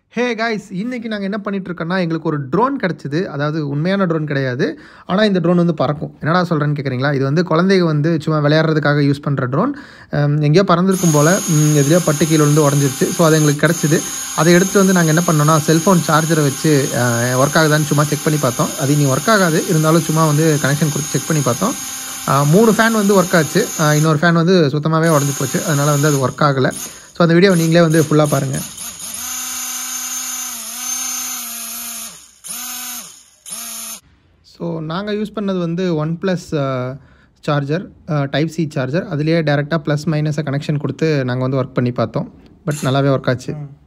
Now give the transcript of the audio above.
hey guys இன்றைக்கி நாங்கள் என்ன பண்ணிட்டு இருக்கோம்னா எங்களுக்கு ஒரு ட்ரோன் கிடச்சிது அதாவது உண்மையான ட்ரோன் கிடையாது ஆனால் இந்த ட்ரோன் வந்து பறக்கும் என்னடா சொல்கிறேன்னு கேட்குறீங்களா இது வந்து குழந்தைங்க வந்து சும்மா விளையாடுறதுக்காக யூஸ் பண்ணுற ட்ரோன் எங்கேயோ பறந்துருக்கும் போல் ம், எதுலையோ பட்டு கீழே வந்து உடஞ்சிருச்சு ஸோ அது எங்களுக்கு கிடச்சிது அதை எடுத்துட்டு வந்து நாங்கள் என்ன பண்ணோம்னா செல்ஃபோன் சார்ஜரை வச்சு ஒர்க் ஆகுதான்னு சும்மா செக் பண்ணி பார்த்தோம் அது இனி ஒர்க் ஆகாது இருந்தாலும் சும்மா வந்து கனெக்ஷன் கொடுத்து செக் பண்ணி பார்த்தோம் ஆஹ் மூணு ஃபேன் வந்து ஒர்க் ஆச்சு ஆஹ் இன்னொரு ஃபேன் வந்து சுத்தமாகவே உடஞ்சி போச்சு அதனால் வந்து அது ஒர்க் ஆகலை ஸோ அந்த வீடியோ நீங்களே வந்து ஃபுல்லாக பாருங்கள் ஸோ நாங்கள் யூஸ் பண்ணது வந்து one plus charger type C charger அதுலேயே டேரெக்டாக ப்ளஸ் மைனஸை கனெக்ஷன் கொடுத்து நாங்கள் வந்து ஒர்க் பண்ணி பார்த்தோம் பட் நல்லாவே ஒர்க் ஆச்சு